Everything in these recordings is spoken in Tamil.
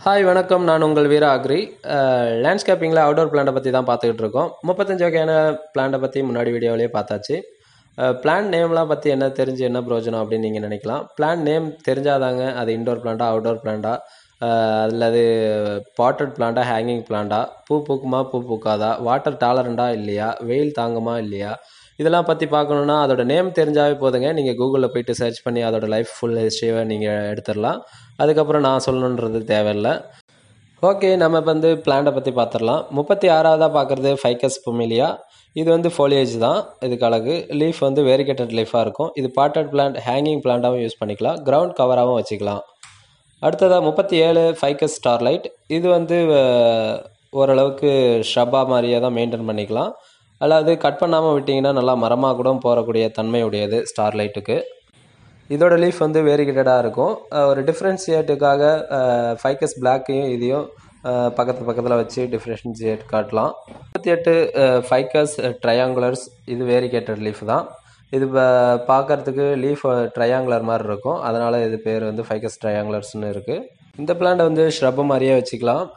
ஹாய் வணக்கம் நான் உங்கள் வீரா அக்ரி லேண்ட்ஸ்கேப்பிங்கில் அவுடோர் பிளான்ட்டை பற்றி தான் பார்த்துக்கிட்டு இருக்கோம் முப்பத்தஞ்சு வகையான பிளான்ட்டை பற்றி முன்னாடி வீடியோவிலே பார்த்தாச்சு பிளான் நேம்லாம் பற்றி என்ன தெரிஞ்சு என்ன பிரயோஜனம் அப்படின்னு நீங்கள் நினைக்கலாம் பிளான் நேம் தெரிஞ்சாதாங்க அது இண்டோர் பிளான்ட்டா அவுடோர் பிளான்ட்டா அல்லது பாட்டட் பிளான்ட்டா ஹேங்கிங் பிளான்ட்டா பூ பூக்குமா பூ பூக்காதா வாட்டர் டாலரண்டா இல்லையா வெயில் தாங்குமா இல்லையா இதெல்லாம் பற்றி பார்க்கணுன்னா அதோட நேம் தெரிஞ்சாவே போதுங்க நீங்கள் கூகுளில் போயிட்டு சர்ச் பண்ணி அதோட லைஃப் ஃபுல் ஹிஸ்ட்ரியை நீங்கள் எடுத்துடலாம் அதுக்கப்புறம் நான் சொல்லணுன்றது தேவையில்லை ஓகே நம்ம இப்போ வந்து பிளான்ட்டை பற்றி பார்த்துடலாம் முப்பத்தி ஆறாவதாக பார்க்குறது ஃபைக்கஸ் புமிலியா இது வந்து ஃபோலியேஜ் தான் இதுக்கு அழகு லீஃப் வந்து வேரிகேட்டட் லீஃபாக இருக்கும் இது பாட்டட் பிளான்ட் ஹேங்கிங் பிளான்ட்டாகவும் யூஸ் பண்ணிக்கலாம் கிரவுண்ட் கவராகவும் வச்சுக்கலாம் அடுத்ததாக முப்பத்தி ஏழு ஃபைக்கஸ் ஸ்டார்லைட் இது வந்து அஹ், ஓரளவுக்கு ஷ்ரப்பா மாதிரியே தான் மெயின்டைன் பண்ணிக்கலாம் அல்லாது கட் பண்ணாமல் விட்டிங்கன்னா நல்லா மரமாக கூட போகக்கூடிய தன்மை உடையது ஸ்டார்லைட்டுக்கு இதோட லீஃப் வந்து வேரிகேட்டடாக இருக்கும் அஹ் ஒரு டிஃப்ரென்ஷியேட்டுக்காக ஃபைக்கஸ் பிளாக்கையும் இதையும் அஹ் பக்கத்து பக்கத்தில் வச்சு டிஃப்ரென்ஷியேட் காட்டலாம் முப்பத்தி எட்டு ஃபைக்கஸ் ட்ரையாங்குலர்ஸ் இது வேரிகேட்டட் லீஃப் தான் இது ப- பார்க்கறதுக்கு லீஃப் ட்ரையாங்குலர் மாதிரி இருக்கும் அதனால் இது பேர் வந்து ஃபைக்கஸ் ட்ரையாங்குலர்ஸ்னு இருக்குது இந்த பிளான்ட்டை வந்து ஷ்ரப்பு மாதிரியே வச்சுக்கலாம்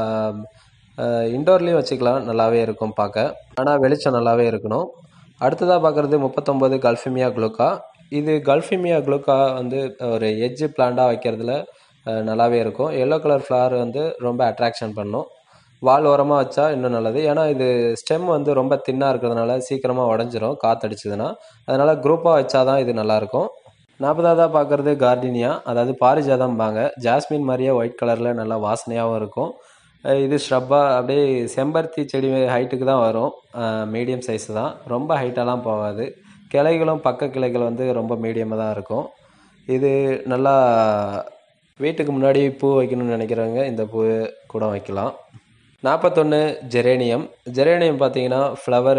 இண்டோர்லேயும் வச்சுக்கலாம் நல்லாவே இருக்கும் பார்க்க ஆனால் வெளிச்சம் நல்லாவே இருக்கணும் அடுத்ததாக பார்க்குறது முப்பத்தொம்போது கல்ஃபிமியா குளுக்கா இது கல்ஃபிமியா குளுக்கா வந்து ஒரு எட்ஜ் பிளான்ட்டாக வைக்கிறதுல அஹ், நல்லாவே இருக்கும் எல்லோ கலர் ஃப்ளவர் வந்து ரொம்ப அட்ராக்ஷன் பண்ணும் வால் ஓரமாக வச்சா இன்னும் நல்லது ஏன்னா இது ஸ்டெம் வந்து ரொம்ப தின்னாக இருக்கிறதுனால சீக்கிரமாக உடஞ்சிரும் காத்தடிச்சதுன்னா அதனால் குரூப்பாக வச்சாதான் இது நல்லாயிருக்கும் நாற்பதாவதாக பார்க்குறது கார்டினியா அதாவது பாரிஜாதம்பாங்க ஜாஸ்மின் மாதிரியே ஒயிட் கலரில் நல்லா வாசனையாகவும் இருக்கும் அஹ் இது ஷ்ரப்பாக அப்படியே செம்பருத்தி செடி ஹைட்டுக்கு தான் வரும் மீடியம் சைஸ் தான் ரொம்ப ஹைட்டெல்லாம் போகாது கிளைகளும் பக்க கிளைகள் வந்து ரொம்ப மீடியமாக தான் இருக்கும் இது நல்லா வீட்டுக்கு முன்னாடி பூ வைக்கணும்னு நினைக்கிறவங்க இந்த பூ கூட வைக்கலாம் நாற்பத்தொன்று ஜெரேனியம் ஜெரேனியம் பார்த்தீங்கன்னா ஃப்ளவர்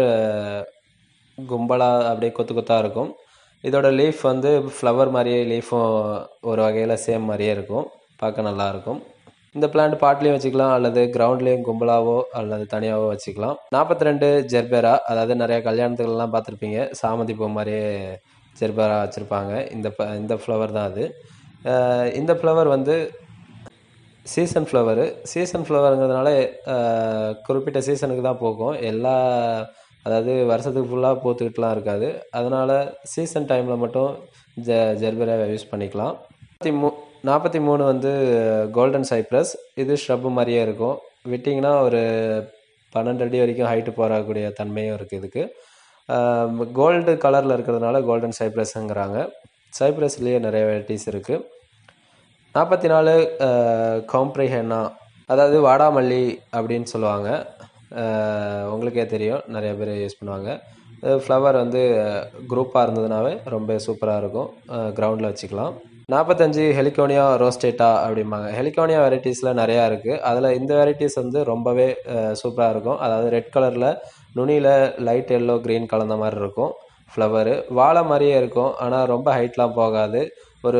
கும்பலாக அப்படியே கொத்து கொத்தாக இருக்கும் இதோட லீஃப் வந்து ஃப்ளவர் மாதிரியே லீஃபும் ஒரு வகையில் சேம் மாதிரியே இருக்கும் பார்க்க நல்லா இருக்கும் இந்த பிளான்ட் பாட்லேயும் வச்சுக்கலாம் அல்லது கிரவுண்ட்லேயும் கும்பலாவோ அல்லது தனியாகவோ வச்சுக்கலாம் நாற்பத்தி ரெண்டு ஜெர்பேரா அதாவது நிறைய கல்யாணத்துலலாம் பார்த்துருப்பீங்க சாமந்தி பூ மாதிரியே ஜெர்பேரா வச்சுருப்பாங்க இந்த ப இந்த ஃப்ளவர் தான் அது அஹ் இந்த ஃப்ளவர் வந்து சீசன் ஃப்ளவரு சீசன் ஃப்ளவருங்கிறதுனால அஹ், குறிப்பிட்ட சீசனுக்கு தான் போகும் எல்லா அதாவது வருஷத்துக்கு ஃபுல்லாக பூத்துக்கிட்டுலாம் இருக்காது அதனால் சீசன் டைமில் மட்டும் ஜ ஜெர்பரா யூஸ் பண்ணிக்கலாம் நாற்பத்தி மூ நாற்பத்தி மூணு வந்து கோல்டன் சைப்ரஸ் இது ஷ்ரப்பு மாதிரியே இருக்கும் விட்டிங்கன்னா ஒரு பன்னெண்டு அடி வரைக்கும் ஹைட்டு போகக்கூடிய தன்மையும் இருக்குது இதுக்கு கோல்டு கலரில் இருக்கிறதுனால கோல்டன் சைப்ரஸ்ங்கிறாங்க சைப்ரஸ்லேயே நிறைய வெரைட்டிஸ் இருக்குது நாற்பத்தி நாலு காம்ப்ரிஹென்னா அதாவது வாடாமல்லி அப்படின்னு சொல்லுவாங்க அஹ், உங்களுக்கே தெரியும் நிறைய பேர் யூஸ் பண்ணுவாங்க ஃப்ளவர் வந்து குரூப்பாக இருந்ததுனாவே ரொம்ப சூப்பராக இருக்கும் கிரவுண்டில் வச்சுக்கலாம் நாற்பத்தஞ்சு ஹெலிகோனியா ரோஸ்டேட்டா அப்படிம்பாங்க ஹெலிகோனியா வெரைட்டிஸில் நிறையா இருக்குது அதில் இந்த வெரைட்டிஸ் வந்து ரொம்பவே சூப்பராக இருக்கும் அதாவது ரெட் கலரில் நுனியில் லைட் எல்லோ க்ரீன் கலந்த மாதிரி இருக்கும் ஃப்ளவரு வாழை மாதிரியே இருக்கும் ஆனால் ரொம்ப ஹைட்லாம் போகாது ஒரு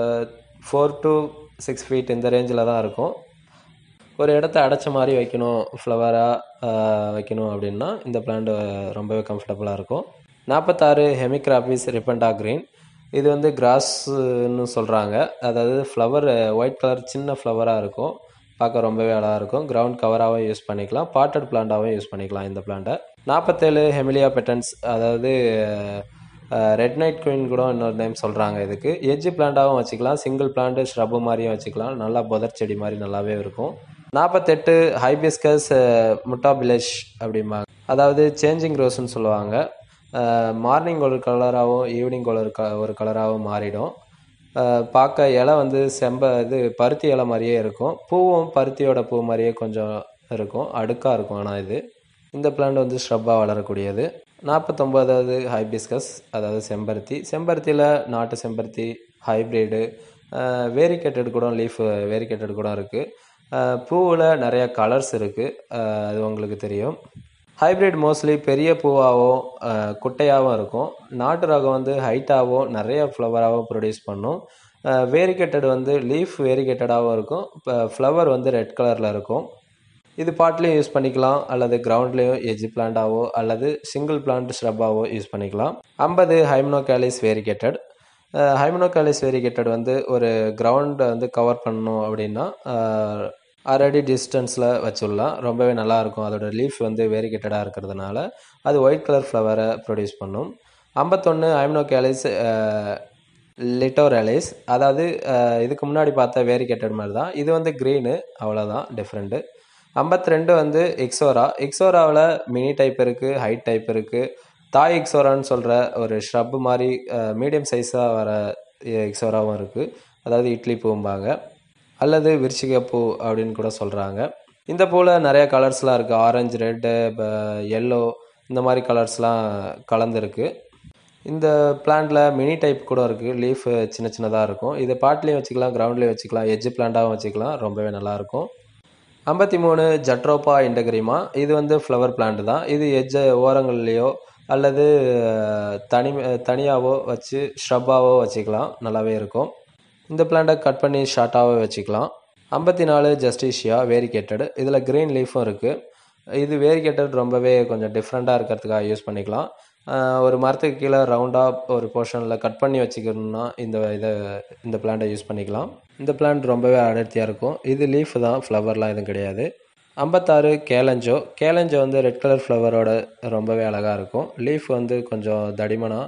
ஃபோர் டு சிக்ஸ் ஃபீட் இந்த ரேஞ்சில் தான் இருக்கும் ஒரு இடத்த அடைச்ச மாதிரி வைக்கணும் ஃப்ளவராக வைக்கணும் அப்படின்னா இந்த பிளான்ட் ரொம்பவே கம்ஃபர்டபுளாக இருக்கும் நாற்பத்தாறு ஹெமிக்ராபிஸ் ரிப்பண்டா கிரீன் இது வந்து கிராஸ்ன்னு சொல்கிறாங்க அதாவது ஃப்ளவர் ஒயிட் கலர் சின்ன ஃப்ளவராக இருக்கும் பார்க்க ரொம்பவே அழகாக இருக்கும் கிரவுண்ட் கவராகவும் யூஸ் பண்ணிக்கலாம் பாட்டட் பிளான்ட்டாகவும் யூஸ் பண்ணிக்கலாம் இந்த பிளான்ட்டை நாற்பத்தேழு ஹெமிலியா பெட்டன்ஸ் அதாவது ரெட் நைட் குயின் கூட இன்னொரு நேம் சொல்கிறாங்க இதுக்கு எட்ஜ் பிளான்ட்டாகவும் வச்சுக்கலாம் சிங்கிள் பிளான்ட் ஷ்ரப்பு மாதிரியும் வச்சுக்கலாம் நல்லா புதர் செடி மாதிரி நல்லாவே இருக்கும் நாற்பத்தெட்டு ஹைபிஸ்கஸ் முட்டாபிலஷ் அப்படிம்பாங்க அதாவது சேஞ்சிங் ரோஸ்ன்னு சொல்லுவாங்க மார்னிங் ஒரு கலராகவும் ஈவினிங் ஒரு க ஒரு கலராகவும் மாறிடும் அஹ் பார்க்க இலை வந்து செம்ப இது பருத்தி இலை மாதிரியே இருக்கும் பூவும் பருத்தியோட பூ மாதிரியே கொஞ்சம் இருக்கும் அடுக்காக இருக்கும் ஆனால் இது இந்த பிளான்ட் வந்து ஷ்ரப்பாக வளரக்கூடியது நாற்பத்தொம்போதாவது ஹைபிஸ்கஸ் அதாவது செம்பருத்தி செம்பருத்தியில் நாட்டு செம்பருத்தி ஹைப்ரிடு வேரிகேட்டட் கூட லீஃப் வேரிகேட்டட் கூட இருக்குது பூவில் நிறைய கலர்ஸ் இருக்குது அது உங்களுக்கு தெரியும் ஹைப்ரிட் மோஸ்ட்லி பெரிய பூவாகவும் குட்டையாகவும் இருக்கும் நாட்டு ரகம் வந்து ஹைட்டாகவும் நிறைய ஃப்ளவராகவும் ப்ரொடியூஸ் பண்ணும் வேரிகேட்டட் வந்து லீஃப் வேரிகேட்டடாகவும் இருக்கும் இப்போ ஃப்ளவர் வந்து ரெட் கலரில் இருக்கும் இது பாட்லேயும் யூஸ் பண்ணிக்கலாம் அல்லது கிரவுண்ட்லேயும் எஜ் பிளான்ட்டாவோ அல்லது சிங்கிள் பிளான்ட் ஷ்ரப்பாவோ யூஸ் பண்ணிக்கலாம் ஐம்பது ஹைம்னோகேலிஸ் வேரிகேட்டட் ஹைமனோகாலிஸ் வேரிகேட்டட் வந்து ஒரு கிரவுண்டை வந்து கவர் பண்ணணும் அப்படின்னா ஆறு அடி டிஸ்டன்ஸில் வச்சுடலாம் ரொம்பவே நல்லாயிருக்கும் அதோட லீஃப் வந்து வேரிகேட்டடாக இருக்கிறதுனால அது ஒயிட் கலர் ஃப்ளவரை ப்ரொடியூஸ் பண்ணும் ஐம்பத்தொன்று ஐம்னோகேலிஸ் லிட்டோரலிஸ் அதாவது அஹ், இதுக்கு முன்னாடி பார்த்த வேரிகேட்டட் மாதிரி தான் இது வந்து க்ரீனு அவ்வளோதான் டிஃப்ரெண்ட்டு ஐம்பத்தி ரெண்டு வந்து எக்ஸோரா எக்ஸோராவில் மினி டைப் இருக்குது ஹைட் டைப் இருக்குது தாய் எக்ஸோரான்னு சொல்கிற ஒரு ஷ்ரப் மாதிரி மீடியம் சைஸாக வர எக்ஸோராவும் இருக்குது அதாவது இட்லி பூம்பாங்க அல்லது விருச்சிகப்பூ அப்படின்னு கூட சொல்கிறாங்க இந்த பூவில் நிறைய கலர்ஸ்லாம் இருக்குது ஆரஞ்சு ரெட்டு எல்லோ இந்த மாதிரி கலர்ஸ்லாம் கலந்துருக்கு இந்த பிளான்ட்டில் மினி டைப் கூட இருக்குது லீஃப் சின்ன சின்னதாக இருக்கும் இது பாட்லேயும் வச்சுக்கலாம் கிரவுண்ட்லேயும் வச்சுக்கலாம் எஜ்ஜு பிளான்ட்டாகவும் வச்சுக்கலாம் ரொம்பவே நல்லாயிருக்கும் ஐம்பத்தி மூணு ஜட்ரோப்பா இண்டகிரிமா இது வந்து ஃப்ளவர் பிளான்ட் தான் இது எஜ்ஜ ஓரங்கள்லேயோ அல்லது அஹ், தனி தனியாகவோ வச்சு ஷ்ரப்பாவோ வச்சுக்கலாம் நல்லாவே இருக்கும் இந்த பிளான்ட்டை கட் பண்ணி ஷார்ட்டாகவே வச்சுக்கலாம் ஐம்பத்தி நாலு ஜஸ்டிஷியா வேரிகேட்டட் இதில் க்ரீன் லீஃபும் இருக்குது இது வேரிகேட்டட் ரொம்பவே கொஞ்சம் டிஃப்ரெண்ட்டாக இருக்கிறதுக்காக யூஸ் பண்ணிக்கலாம் ஆஹ் ஒரு மரத்துக்கு கீழே ரவுண்டாக ஒரு போர்ஷனில் கட் பண்ணி வச்சுக்கணும்னா இந்த இதை இந்த பிளான்ட்டை யூஸ் பண்ணிக்கலாம் இந்த பிளான்ட் ரொம்பவே அடர்த்தியாக இருக்கும் இது லீஃப் தான் ஃப்ளவர்லாம் எதுவும் கிடையாது ஐம்பத்தாறு கேலஞ்சோ கேலஞ்சோ வந்து ரெட் கலர் ஃப்ளவரோட ரொம்பவே அழகாக இருக்கும் லீஃப் வந்து கொஞ்சம் தடிமனாக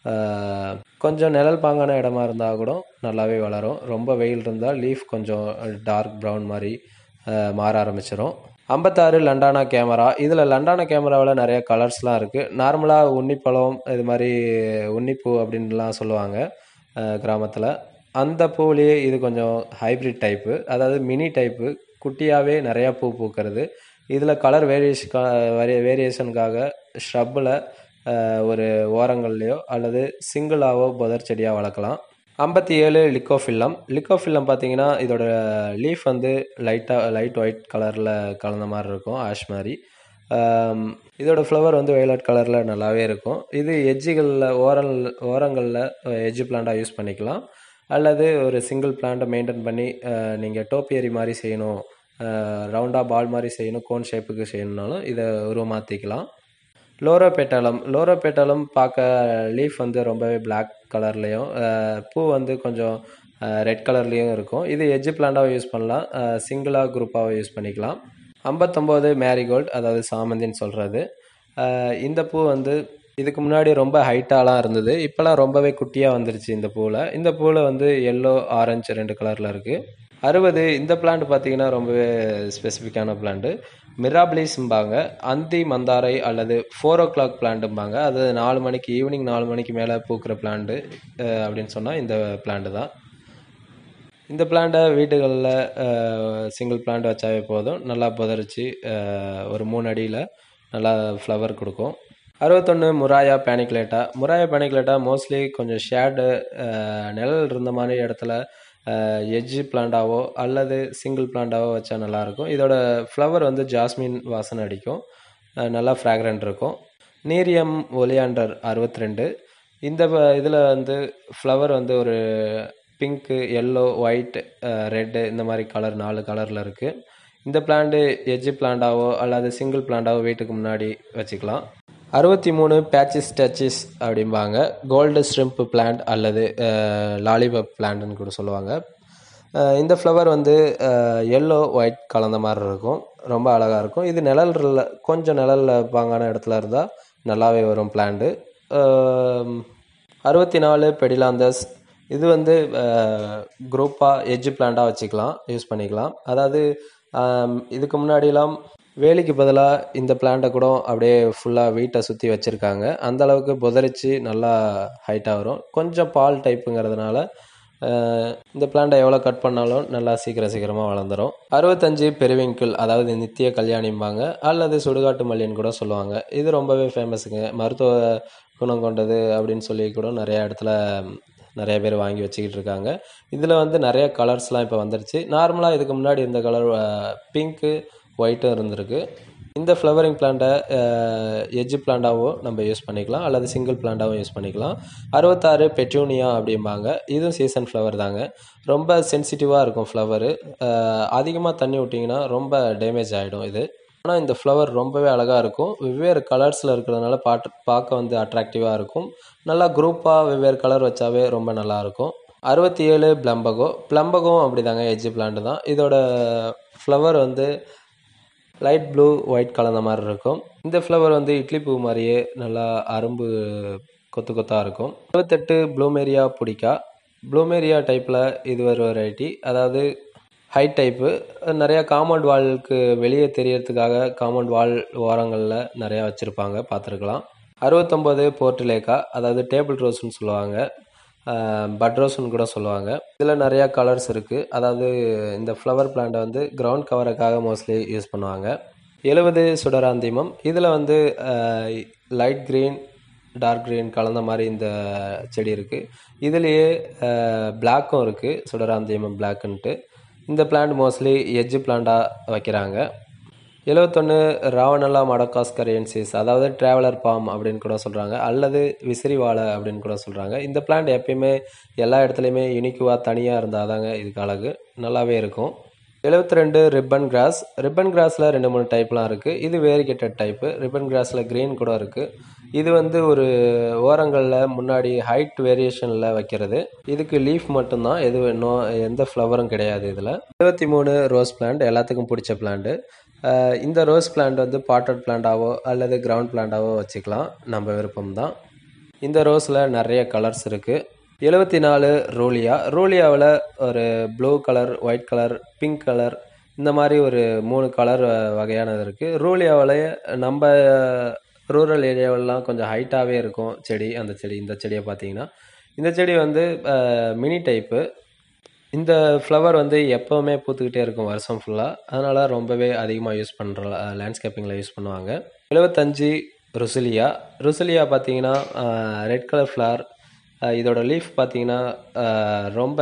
ஆஹ் கொஞ்சம் நிழல் பாங்கான இடமா இருந்தால் கூட நல்லாவே வளரும் ரொம்ப வெயில் இருந்தால் லீஃப் கொஞ்சம் டார்க் ப்ரௌன் மாதிரி ஆஹ் மாற ஆரம்பிச்சிடும் ஐம்பத்தாறு லண்டானா கேமரா இதில் லண்டானா கேமராவில் நிறைய கலர்ஸ்லாம் இருக்குது நார்மலாக உன்னிப்பழம் இது மாதிரி உன்னிப்பூ அப்படின்லாம் சொல்லுவாங்க கிராமத்தில் அந்த பூவிலேயே இது கொஞ்சம் ஹைப்ரிட் டைப்பு அதாவது மினி டைப்பு குட்டியாகவே நிறையா பூ பூக்கிறது இதில் கலர் வேரியேஷன் வேரிய வேரியேஷனுக்காக ஷ்ரப்பில் ஒரு ஓரங்கள்லையோ அல்லது சிங்கிளாவோ புதர் செடியாக வளர்க்கலாம் ஐம்பத்தி ஏழு லிக்கோஃபில்லம் லிக்கோஃபில்லம் பார்த்தீங்கன்னா இதோட லீஃப் வந்து லைட்டாக லைட் ஒயிட் கலரில் கலந்த மாதிரி இருக்கும் ஆஷ் மாதிரி ஆம், இதோட ஃப்ளவர் வந்து வயலட் கலரில் நல்லாவே இருக்கும் இது எட்ஜுகளில் ஓரல் ஓரங்களில் எட்ஜு பிளான்ட்டாக யூஸ் பண்ணிக்கலாம் அல்லது ஒரு சிங்கிள் பிளான்ட்டை மெயின்டைன் பண்ணி நீங்கள் டோப்பியரி மாதிரி செய்யணும் ரவுண்டாக பால் மாதிரி செய்யணும் கோன் ஷேப்புக்கு செய்யணுன்னாலும் இதை உருவமாற்றிக்கலாம் லோரோபேட்டாலம் லோரோபேட்டாலம் பார்க்க லீஃப் வந்து ரொம்பவே Black கலர்லேயும் பூ வந்து கொஞ்சம் ரெட் கலர்லேயும் இருக்கும் இது எஜ்ஜு பிளான்ட்டாகவும் யூஸ் பண்ணலாம் சிங்கிளாக குரூப்பாகவும் யூஸ் பண்ணிக்கலாம் ஐம்பத்தொம்போது மேரிகோல்ட் அதாவது சாமந்தின்னு சொல்கிறது இந்த பூ வந்து இதுக்கு முன்னாடி ரொம்ப ஹைட்டாலாம் இருந்தது இப்போலாம் ரொம்பவே குட்டியாக வந்துருச்சு இந்த பூவில் இந்த பூவில் வந்து எல்லோ ஆரஞ்சு ரெண்டு கலரில் இருக்குது அறுபது இந்த பிளான்ட் பார்த்தீங்கன்னா ரொம்பவே ஸ்பெசிஃபிக்கான பிளான்ட்டு மிராபிலிஸ்ம்பாங்க அந்தி மந்தாரை அல்லது ஃபோர் ஓ கிளாக் பிளான்ட்டும்பாங்க அது நாலு மணிக்கு ஈவினிங் நாலு மணிக்கு மேலே பூக்கிற பிளான்ட்டு அப்படின்னு சொன்னால் இந்த பிளான்ட்டு தான் இந்த பிளான்ட்டை வீட்டுகளில் சிங்கிள் பிளான்ட் வச்சாவே போதும் நல்லா புதரிச்சு அஹ், ஒரு மூணு அடியில் நல்லா ஃப்ளவர் கொடுக்கும் அறுபத்தொன்று முராயா பேனிக்லேட்டா முராயா பேனிக்லேட்டா மோஸ்ட்லி கொஞ்சம் ஷேடு நிழல் இருந்த மாதிரி இடத்துல எஜ்ஜு பிளான்ட்டாவோ அல்லது சிங்கிள் பிளான்ட்டாவோ வச்சா நல்லாயிருக்கும் இதோட ஃப்ளவர் வந்து ஜாஸ்மின் வாசனை அடிக்கும் அஹ், நல்லா ஃப்ராக்ரண்ட் இருக்கும் நீரியம் ஒலியாண்டர் அறுபத்தி ரெண்டு இந்த இதில் வந்து ஃப்ளவர் வந்து ஒரு பிங்க்கு எல்லோ ஒயிட் ரெட்டு இந்த மாதிரி கலர் நாலு கலரில் இருக்குது இந்த பிளான்ட்டு எஜ்ஜு பிளான்ட்டாவோ அல்லது சிங்கிள் பிளான்ட்டாவோ வீட்டுக்கு முன்னாடி வச்சுக்கலாம் அறுபத்தி மூணு பேச்சஸ் டச்சஸ் அப்படிம்பாங்க கோல்டு ஸ்ட்ரிம்ப் பிளான்ட் அல்லது லாலிபப் பிளான்ட்னு கூட சொல்லுவாங்க அஹ் இந்த ஃப்ளவர் வந்து எல்லோ ஒயிட் கலந்த மாதிரி இருக்கும் ரொம்ப அழகாக இருக்கும் இது நிழல் இல்ல- கொஞ்சம் நிழலில் பாங்கான இடத்துல இருந்தால் நல்லாவே வரும் பிளான்ட்டு அறுபத்தி நாலு பெடிலாந்தஸ் இது வந்து குரூப்பாக எஜ்ஜு பிளான்ட்டாக வச்சுக்கலாம் யூஸ் பண்ணிக்கலாம் அதாவது ஆம், இதுக்கு முன்னாடிலாம் வேலிக்கு பதிலாக இந்த பிளான்ட்டை கூட அப்படியே ஃபுல்லாக வீட்டை சுற்றி வச்சுருக்காங்க அந்த அளவுக்கு புதரிச்சு நல்லா ஹைட்டாக வரும் கொஞ்சம் பால் டைப்புங்கிறதுனால அஹ், இந்த பிளான்ட்டை எவ்வளோ கட் பண்ணாலும் நல்லா சீக்கிரம் சீக்கிரமாக வளர்ந்துரும் அறுபத்தஞ்சு பெருவிங்கிள் அதாவது நித்திய கல்யாணிம்பாங்க அல்லது சுடுகாட்டு மல்லின்னு கூட சொல்லுவாங்க இது ரொம்பவே ஃபேமஸுங்க மருத்துவ குணம் கொண்டது அப்படின்னு சொல்லி கூட நிறைய இடத்துல நிறைய பேர் வாங்கி வச்சுக்கிட்டு இருக்காங்க இதில் வந்து நிறைய கலர்ஸ்லாம் இப்போ வந்துருச்சு நார்மலாக இதுக்கு முன்னாடி இருந்த கலர் பிங்க்கு ஒயிட்டும் இருந்திருக்கு இந்த ஃப்ளவரிங் பிளான்ட்டை எஜ்ஜு பிளான்ட்டாவோ நம்ம யூஸ் பண்ணிக்கலாம் அல்லது சிங்கிள் பிளான்ட்டாவும் யூஸ் பண்ணிக்கலாம் அறுபத்தாறு பெட்யூனியா அப்படிம்பாங்க இதுவும் சீசன் ஃப்ளவர் தாங்க ரொம்ப சென்சிட்டிவாக இருக்கும் ஃப்ளவரு அதிகமாக தண்ணி விட்டிங்கன்னா ரொம்ப டேமேஜ் ஆகிடும் இது ஆனால் இந்த ஃப்ளவர் ரொம்பவே அழகாக இருக்கும் வெவ்வேறு கலர்ஸில் இருக்கிறதுனால பாட்டு பார்க்க வந்து அட்ராக்டிவாக இருக்கும் நல்லா குரூப்பாக வெவ்வேறு கலர் வச்சாவே ரொம்ப நல்லா இருக்கும் அறுபத்தி ஏழு பிளம்பகோ பிளம்பகம் அப்படி தாங்க எஜ்ஜு பிளான்ட் தான் இதோட ஃப்ளவர் வந்து லைட் ப்ளூ ஒயிட் கலந்த மாதிரி இருக்கும் இந்த ஃப்ளவர் வந்து இட்லி பூ மாதிரியே நல்லா அரும்பு கொத்து கொத்தாக இருக்கும் இருபத்தெட்டு ப்ளூமேரியா பிடிக்கா ப்ளூமேரியா டைப்பில் இது ஒரு வெரைட்டி அதாவது ஹைட் டைப்பு நிறையா காம்பவுண்ட் வாலுக்கு வெளியே தெரியறதுக்காக காம்பவுண்ட் வால் ஓரங்களில் நிறையா வச்சுருப்பாங்க பார்த்துருக்கலாம் அறுபத்தொம்போது போர்ட்லேக்கா அதாவது டேபிள் ரோஸ்னு சொல்லுவாங்க பட் ரோஸ்னு கூட சொல்லுவாங்க இதில் நிறையா கலர்ஸ் இருக்குது அதாவது இந்த ஃப்ளவர் பிளான்ட்டை வந்து கிரவுண்ட் கவருக்காக மோஸ்ட்லி யூஸ் பண்ணுவாங்க எழுபது சுடராந்திமம் இதில் வந்து லைட் க்ரீன் டார்க் க்ரீன் கலந்த மாதிரி இந்த செடி இருக்குது இதுலேயே பிளாக்கும் இருக்குது சுடராந்திமம் பிளாக்குன்ட்டு இந்த பிளான்ட் மோஸ்ட்லி எஜ்ஜு பிளான்ட்டாக வைக்கிறாங்க எழுவத்தொன்று ராவணல்லா மடகாஸ்கரியன்சிஸ் அதாவது ட்ராவலர் பாம் அப்படின்னு கூட சொல்கிறாங்க அல்லது விசிறி வாழை அப்படின்னு கூட சொல்கிறாங்க இந்த பிளான்ட் எப்பயுமே எல்லா இடத்துலையுமே யுனிக்குவாக தனியாக இருந்தால் தாங்க இதுக்கு அழகு நல்லாவே இருக்கும் எழுபத்தி ரெண்டு ரிப்பன் கிராஸ் ரிப்பன் கிராஸில் ரெண்டு மூணு டைப்லாம் இருக்குது இது வேரிகேட்டட் டைப்பு ரிப்பன் கிராஸில் க்ரீன் கூட இருக்குது இது வந்து ஒரு ஓரங்களில் முன்னாடி ஹைட் வேரியேஷனில் வைக்கிறது இதுக்கு லீஃப் மட்டும்தான் எது வேணும் எந்த ஃப்ளவரும் கிடையாது இதில் இருபத்தி மூணு ரோஸ் பிளான்ட் எல்லாத்துக்கும் பிடிச்ச பிளான்ட்டு இந்த ரோஸ் பிளான்ட் வந்து பாட்டட் பிளான்ட்டாவோ அல்லது கிரவுண்ட் பிளான்ட்டாவோ வச்சுக்கலாம் நம்ம விருப்பம் தான் இந்த ரோஸில் நிறைய கலர்ஸ் இருக்குது எழுபத்தி நாலு ரூலியா ரூலியாவில் ஒரு blue colour white colour pink colour இந்த மாதிரி ஒரு மூணு கலர் வகையானது இருக்குது ரூலியாவில் நம்ம ரூரல் ஏரியாவிலலாம் கொஞ்சம் ஹைட்டாகவே இருக்கும் செடி அந்த செடி இந்த செடியை பார்த்தீங்கன்னா இந்த செடி வந்து மினி டைப்பு இந்த ஃப்ளவர் வந்து எப்போவுமே பூத்துக்கிட்டே இருக்கும் வருஷம் ஃபுல்லாக அதனால் ரொம்பவே அதிகமாக யூஸ் பண்ணுற லேண்ட்ஸ்கேப்பிங்கில் யூஸ் பண்ணுவாங்க எழுபத்தஞ்சி ருசிலியா ருசிலியா பார்த்தீங்கன்னா ரெட் கலர் ஃப்ளவர் இதோட லீஃப் பார்த்தீங்கன்னா ரொம்ப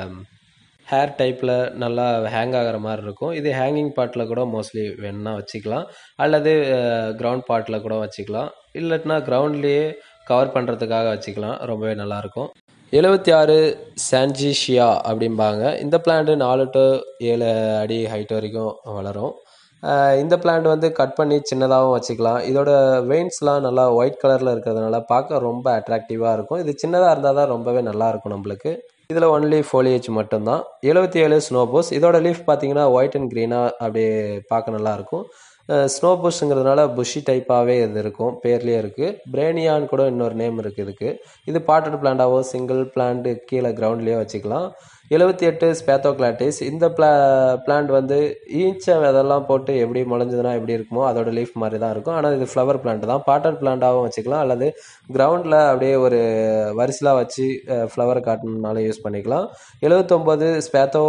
ஹேர் டைப்பில் நல்லா ஹேங் ஆகிற மாதிரி இருக்கும் இது ஹேங்கிங் பாட்டில் கூட மோஸ்ட்லி வேணுன்னா வச்சுக்கலாம் அல்லது கிரவுண்ட் பாட்டில் கூட வச்சுக்கலாம் இல்லாட்டினா கிரவுண்ட்லேயே கவர் பண்ணுறதுக்காக வச்சுக்கலாம் ரொம்பவே நல்லாயிருக்கும் எழுபத்தி ஆறு சான்ஜிஷியா அப்படிம்பாங்க இந்த பிளான்ட் நாலு டு ஏழு அடி ஹைட் வரைக்கும் வளரும் இந்த பிளான்ட் வந்து கட் பண்ணி சின்னதாகவும் வச்சுக்கலாம் இதோட வெயின்ஸ்லாம் நல்லா ஒயிட் கலரில் இருக்கிறதுனால பார்க்க ரொம்ப அட்ராக்டிவாக இருக்கும் இது சின்னதாக இருந்தால் தான் ரொம்பவே நல்லாயிருக்கும் நம்மளுக்கு இதில் ஒன்லி ஃபோலியேஜ் மட்டும்தான் எழுபத்தி ஏழு ஸ்னோபோஸ் இதோட லீஃப் பார்த்தீங்கன்னா ஒயிட் அண்ட் க்ரீனாக அப்படியே பார்க்க நல்லாயிருக்கும் ஸ்னோ புஷ்ங்கிறதுனால புஷி டைப்பாகவே இது இருக்கும் பேர்லேயே இருக்குது பிரேனியான்னு கூட இன்னொரு நேம் இருக்குது இதுக்கு இது பாட்டட் பிளான்டாவோ சிங்கிள் பிளான்ட்டு கீழே கிரவுண்ட்லேயோ வச்சுக்கலாம் எழுபத்தி எட்டு ஸ்பேத்தோக்ளாட்டிஸ் இந்த பிளா பிளான்ட் வந்து ஈச்ச விதெல்லாம் போட்டு எப்படி முளைஞ்சதுன்னா எப்படி இருக்குமோ அதோட லீஃப் மாதிரி தான் இருக்கும் ஆனால் இது ஃப்ளவர் பிளான்ட் தான் பாட்டட் பிளான்ட்டாகவும் வச்சுக்கலாம் அல்லது கிரவுண்டில் அப்படியே ஒரு வரிசலாக வச்சு ஃப்ளவர் காட்டணுனாலும் யூஸ் பண்ணிக்கலாம் எழுபத்தொம்போது ஸ்பேத்தோ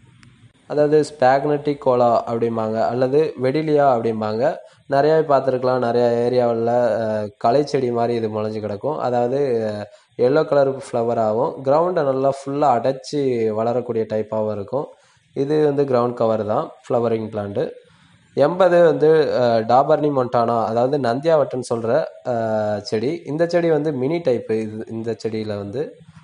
அதாவது ஸ்பாக்னட்டிக் கோலா அப்படிம்பாங்க அல்லது வெடிலியா அப்படிம்பாங்க நிறையா பார்த்துருக்கலாம் நிறையா ஏரியாவில் களை செடி மாதிரி இது முளைஞ்சி கிடக்கும் அதாவது எல்லோ கலர் ஃப்ளவராகவும் கிரவுண்டை நல்லா ஃபுல்லாக அடைச்சி வளரக்கூடிய டைப்பாகவும் இருக்கும் இது வந்து கிரவுண்ட் கவர் தான் ஃப்ளவரிங் பிளான்ட்டு எண்பது வந்து டாபர்னி மொண்டானா அதாவது நந்தியாவட்டுன்னு சொல்கிற செடி இந்த செடி வந்து மினி டைப்பு இது இந்த செடியில் வந்து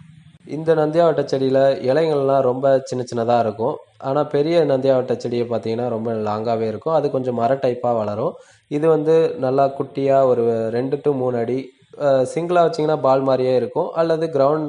இந்த நந்தியாவட்ட செடியில் இலைகள்லாம் ரொம்ப சின்ன சின்னதாக இருக்கும் ஆனால் பெரிய நந்தியாவட்ட செடியை பார்த்தீங்கன்னா ரொம்ப லாங்காகவே இருக்கும் அது கொஞ்சம் மர டைப்பாக வளரும் இது வந்து நல்லா குட்டியாக ஒரு ரெண்டு டு மூணு அடி சிங்கிளாக வச்சிங்கன்னா பால் மாதிரியே இருக்கும் அல்லது கிரவுண்ட்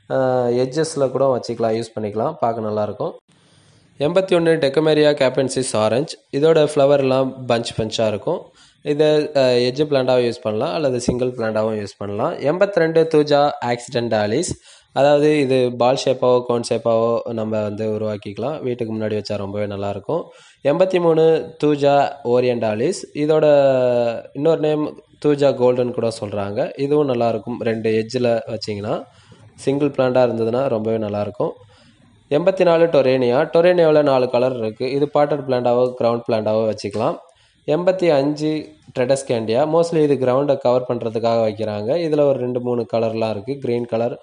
எட்ஜஸில் கூட வச்சுக்கலாம் யூஸ் பண்ணிக்கலாம் பார்க்க நல்லாயிருக்கும் எண்பத்தி ஒன்று டெக்கமேரியா கேப்பன்சிஸ் ஆரஞ்ச் இதோட ஃப்ளவர்லாம் பஞ்ச் பஞ்சாக இருக்கும் இதை எஜ்ஜு பிளான்ட்டாகவும் யூஸ் பண்ணலாம் அல்லது சிங்கிள் பிளான்ட்டாகவும் யூஸ் பண்ணலாம் எண்பத்தி ரெண்டு தூஜா ஆக்சிடென்டாலிஸ் அதாவது இது பால் ஷேப்பாவோ கோன் ஷேப்பாவோ நம்ம வந்து உருவாக்கிக்கலாம் வீட்டுக்கு முன்னாடி வச்சா ரொம்பவே நல்லாயிருக்கும் எண்பத்தி மூணு தூஜா ஓரியண்டாலிஸ் இதோட இன்னொரு நேம் தூஜா கோல்டன் கூட சொல்கிறாங்க இதுவும் நல்லாயிருக்கும் ரெண்டு எஜ்ஜில் வச்சிங்கன்னா சிங்கிள் பிளான்ட்டாக இருந்ததுன்னா ரொம்பவே நல்லாயிருக்கும் எண்பத்தி நாலு டொரேனியா டொரேனியாவில் நாலு கலர் இருக்குது இது பாட்டட் பிளான்ட்டாவோ கிரவுண்ட் பிளான்ட்டாவோ வச்சுக்கலாம் எண்பத்தி அஞ்சு ட்ரெடஸ்கேண்டியா மோஸ்ட்லி இது கிரவுண்டை கவர் பண்ணுறதுக்காக வைக்கிறாங்க இதில் ஒரு ரெண்டு மூணு கலர்லாம் இருக்குது green colour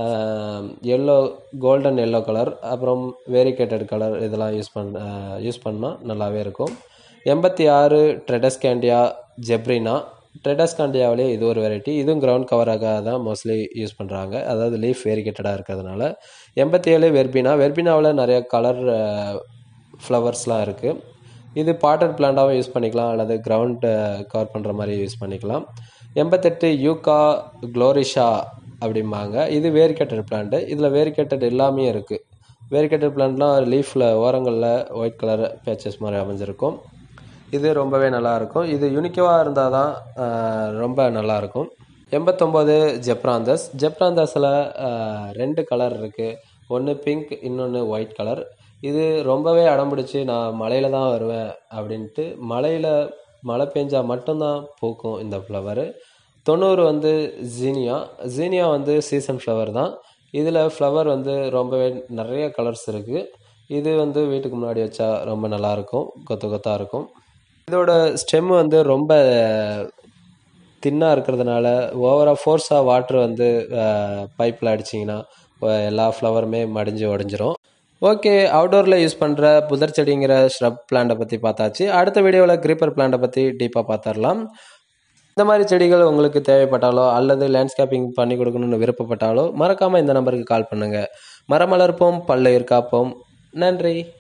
yellow golden yellow colour அப்புறம் வேரிகேட்டட் கலர் இதெல்லாம் யூஸ் பண்ண யூஸ் பண்ணால் நல்லாவே இருக்கும் எண்பத்தி ஆறு ட்ரெடஸ்கேண்டியா ஜெப்ரினா ட்ரெடஸ்காண்டியாவிலே இது ஒரு வெரைட்டி இதுவும் கிரவுண்ட் கவராக தான் மோஸ்ட்லி யூஸ் பண்ணுறாங்க அதாவது லீஃப் வேரிகேட்டடாக இருக்கிறதுனால எண்பத்தி ஏழு வெர்பினா வெர்பினாவில் நிறைய கலர் ஃப்ளவர்ஸ்லாம் இருக்குது இது பாட்டட் பிளான்ட்டாகவும் யூஸ் பண்ணிக்கலாம் அல்லது கிரவுண்ட் கவர் பண்ணுற மாதிரி யூஸ் பண்ணிக்கலாம் எண்பத்தெட்டு யூகா குளோரிஷா அப்படிம்பாங்க இது வேரிகேட்டட் பிளான்ட்டு இதில் வேரிகேட்டட் எல்லாமே இருக்குது வேரிகேட்டட் பிளான்ட்லாம் லீஃபில் ஓரங்களில் ஒயிட் கலர் பேச்சஸ் மாதிரி அமைஞ்சிருக்கும் இது ரொம்பவே நல்லாயிருக்கும் இது யூனிக்காக இருந்தால் தான் ஆஹ், ரொம்ப நல்லாயிருக்கும் எண்பத்தொம்போது ஜெப்ராந்தஸ் ஜெப்ராந்தஸில் ரெண்டு கலர் இருக்குது ஒன்று பிங்க் இன்னொன்று ஒயிட் கலர் இது ரொம்பவே அடம்பிடிச்சு நான் மலையில் தான் வருவேன் அப்படின்ட்டு மலையில் மழை பெஞ்சா மட்டும்தான் பூக்கும் இந்த ஃப்ளவரு தொண்ணூறு வந்து ஜீனியா ஜீனியா வந்து சீசன் ஃப்ளவர் தான் இதில் ஃப்ளவர் வந்து ரொம்பவே நிறைய கலர்ஸ் இருக்குது இது வந்து வீட்டுக்கு முன்னாடி வச்சா ரொம்ப நல்லாயிருக்கும் கொத்து கொத்தாக இருக்கும் இதோட ஸ்டெம் வந்து ரொம்ப தின்னாக இருக்கிறதுனால ஓவராக ஃபோர்ஸாக வாட்ரு வந்து பைப்பில் அடிச்சிங்கன்னா அஹ், எல்லா ஃப்ளவருமே மடிஞ்சு உடஞ்சிரும் ஓகே அவுடோரில் யூஸ் பண்ணுற புதர் செடிங்கிற ஷ்ரப் பிளான்ட்டை பற்றி பார்த்தாச்சு அடுத்த வீடியோவில் கிரீப்பர் பிளான்ட்டை பற்றி டீப்பாக பார்த்துடலாம் இந்த மாதிரி செடிகள் உங்களுக்கு தேவைப்பட்டாலோ அல்லது லேண்ட்ஸ்கேப்பிங் பண்ணி கொடுக்கணும்னு விருப்பப்பட்டாலோ மறக்காமல் இந்த நம்பருக்கு கால் பண்ணுங்கள் மரம் வளர்ப்போம் பல்லுயிர் காப்போம் நன்றி